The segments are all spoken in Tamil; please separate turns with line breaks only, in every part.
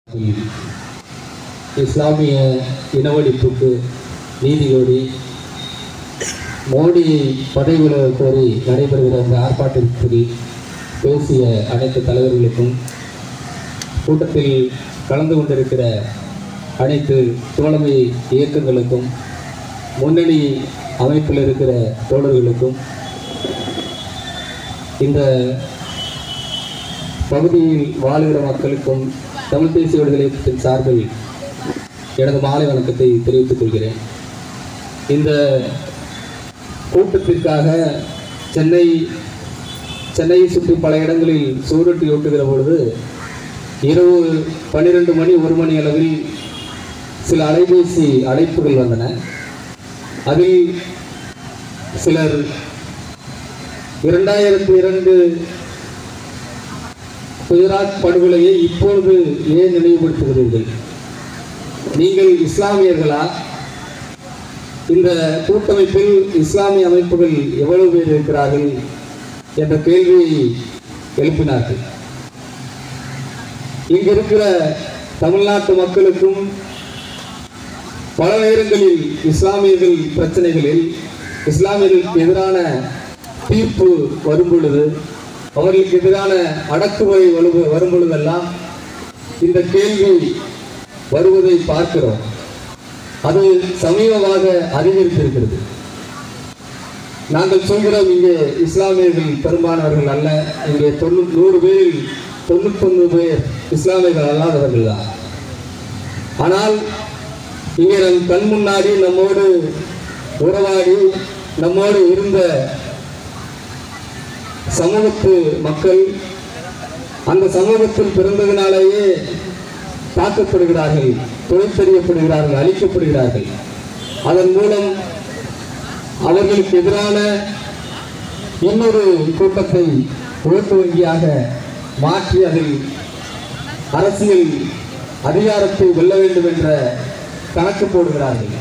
இஸ்லாமிய இனவழிப்புக்கு நீதி கோரி மோடியை பதவி விலக கோரி நடைபெறுகிற இந்த ஆர்ப்பாட்டத்தில் பேசிய அனைத்து தலைவர்களுக்கும் கூட்டத்தில் கலந்து கொண்டிருக்கிற அனைத்து தோழமை இயக்கங்களுக்கும் முன்னணி அமைப்பில் இருக்கிற தோழர்களுக்கும் இந்த பகுதியில் வாழுகிற மக்களுக்கும் தமிழ் தேசிய விடுதலை இயக்கத்தின் சார்பில் எனது மாலை வணக்கத்தை தெரிவித்துக் கொள்கிறேன் இந்த கூட்டத்திற்காக சென்னை சென்னையை சுற்றி பல இடங்களில் சூரட்டி ஓட்டுகிற பொழுது இரவு பன்னிரெண்டு மணி ஒரு மணி அளவில் சில அலைபேசி அழைப்புகள் வந்தன அதில் சிலர் இரண்டாயிரத்தி இரண்டு குஜராத் படுகொலையை இப்பொழுது ஏன் நினைவுபடுத்துகிறீர்கள் நீங்கள் இஸ்லாமியர்களா இந்த கூட்டமைப்பில் இஸ்லாமிய அமைப்புகள் எவ்வளவு பேர் இருக்கிறார்கள் என்ற கேள்வியை எழுப்பினார்கள் இங்கு இருக்கிற தமிழ்நாட்டு மக்களுக்கும் பல நேரங்களில் இஸ்லாமியர்கள் பிரச்சனைகளில் இஸ்லாமியர்களுக்கு எதிரான தீர்ப்பு வரும் பொழுது அவர்களுக்கு எதிரான அடக்குமுறை வலு வரும் பொழுதெல்லாம் இந்த கேள்வி வருவதை பார்க்கிறோம் அது சமீபமாக அதிகரித்திருக்கிறது நாங்கள் சொல்கிறோம் இங்கே இஸ்லாமியர்கள் பெரும்பாலானவர்கள் அல்ல இங்கே தொண்ணூ நூறு பேரில் தொண்ணூத்தொன்று பேர் இஸ்லாமியர்கள் அல்லாதவர்கள் தான் ஆனால் இங்கே நம் கண் முன்னாடி நம்மோடு உறவாடி நம்மோடு இருந்த சமூகத்து மக்கள் அந்த சமூகத்தில் பிறந்ததினாலேயே தாக்கப்படுகிறார்கள் தொழிற்தறியப்படுகிறார்கள் அழிக்கப்படுகிறார்கள் அதன் மூலம் அவர்களுக்கு எதிரான இன்னொரு கூட்டத்தை ஓட்டு வங்கியாக மாற்றி அதில் அரசியல் அதிகாரத்தை வெல்ல வேண்டும் என்ற கணக்கு போடுகிறார்கள்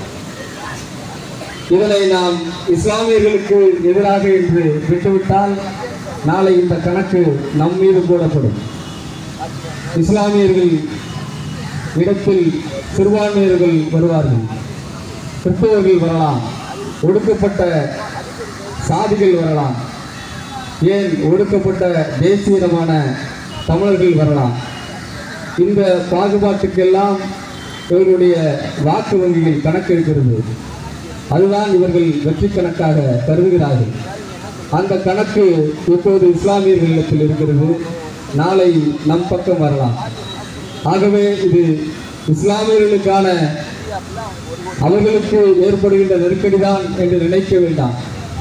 இதனை நாம் இஸ்லாமியர்களுக்கு எதிராக என்று விட்டுவிட்டால் நாளை இந்த கணக்கு நம் மீது போடப்படும் இஸ்லாமியர்கள் இடத்தில் சிறுபான்மையர்கள் வருவார்கள் கிறிஸ்தவர்கள் வரலாம் ஒடுக்கப்பட்ட சாதிகள் வரலாம் ஏன் ஒடுக்கப்பட்ட தேசியமான தமிழர்கள் வரலாம் இந்த பாகுபாட்டுக்கெல்லாம் இவர்களுடைய வாக்கு வங்கியில் கணக்கு இருக்கிறது அதுதான் இவர்கள் வெற்றி கணக்காக கருதுகிறார்கள் அந்த கணக்கு இப்போது இஸ்லாமியர்களிடத்தில் இருக்கிறது நாளை நம் பக்கம் வரலாம் ஆகவே இது இஸ்லாமியர்களுக்கான அவர்களுக்கு ஏற்படுகின்ற நெருக்கடிதான் என்று நினைக்க வேண்டாம்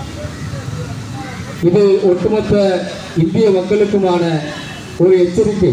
இது ஒட்டுமொத்த இந்திய மக்களுக்குமான ஒரு எச்சரிக்கை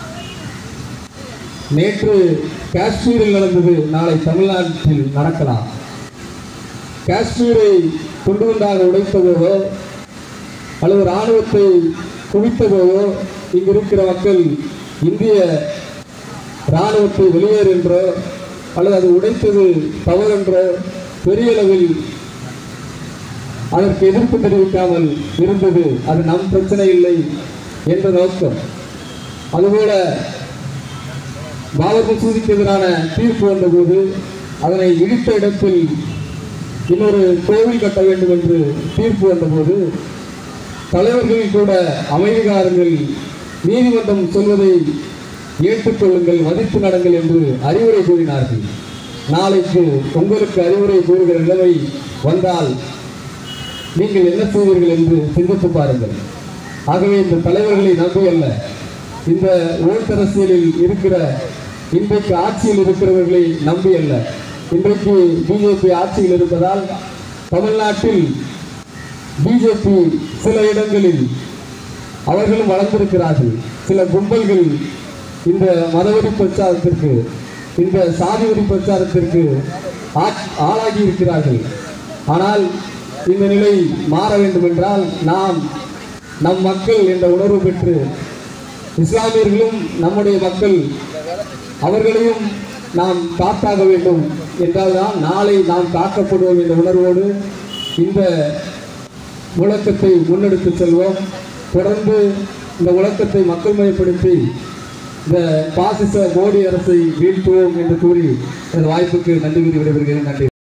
நேற்று காஷ்மீரில் நடந்தது நாளை தமிழ்நாட்டில் நடக்கலாம் காஷ்மீரை கொண்டு கொண்டாக உடைத்ததோ அல்லது இராணுவத்தை குவித்ததோ இங்கு இருக்கிற மக்கள் இந்திய இராணுவத்தை வெளியேறு என்றோ அல்லது அது உடைத்தது தவறென்றோ பெரிய அளவில் அதற்கு எதிர்ப்பு தெரிவிக்காமல் இருந்தது அது நம் பிரச்சனை இல்லை என்ற நோக்கம் அதுபோல பாபர் மசூதிக்கு எதிரான தீர்ப்பு வந்தபோது அதனை இடித்த இடத்தில் இன்னொரு கோவில் கட்ட வேண்டும் என்று தீர்ப்பு வந்தபோது தலைவர்கள் கூட அமைதிகாரங்கள் நீதிமன்றம் சொல்வதை ஏற்றுக்கொள்ளுங்கள் மதித்து நடங்கள் என்று அறிவுரை கூறினார்கள் நாளைக்கு உங்களுக்கு அறிவுரை கூறுகிற நிலைமை வந்தால் நீங்கள் என்ன செய்வீர்கள் என்று சிந்தித்து பாருங்கள் ஆகவே இந்த தலைவர்களை நம்பி அல்ல இந்த ஓட்டரசியலில் இருக்கிற இன்றைக்கு ஆட்சியில் இருக்கிறவர்களை நம்பி அல்ல இன்றைக்கு பிஜேபி ஆட்சியில் இருப்பதால் தமிழ்நாட்டில் பிஜேபி சில இடங்களில் அவர்களும் வளர்ந்திருக்கிறார்கள் சில கும்பல்கள் இந்த மதவெறி பிரச்சாரத்திற்கு இந்த சாதி வெறி பிரச்சாரத்திற்கு ஆ- ஆளாகி இருக்கிறார்கள் ஆனால் இந்த நிலை மாற வேண்டும் என்றால் நாம் நம் மக்கள் என்ற உணர்வு பெற்று இஸ்லாமியர்களும் நம்முடைய மக்கள் அவர்களையும் நாம் காத்தாக வேண்டும் என்றால்தான் நாளை நாம் காக்கப்படுவோம் என்ற உணர்வோடு இந்த முழக்கத்தை முன்னெடுத்து செல்வோம் தொடர்ந்து இந்த முழக்கத்தை மக்கள் மயப்படுத்தி இந்த பாசிச மோடி அரசை வீழ்த்துவோம் என்று கூறி இந்த வாய்ப்புக்கு நன்றி கூறி விடைபெறுகிறேன் நன்றி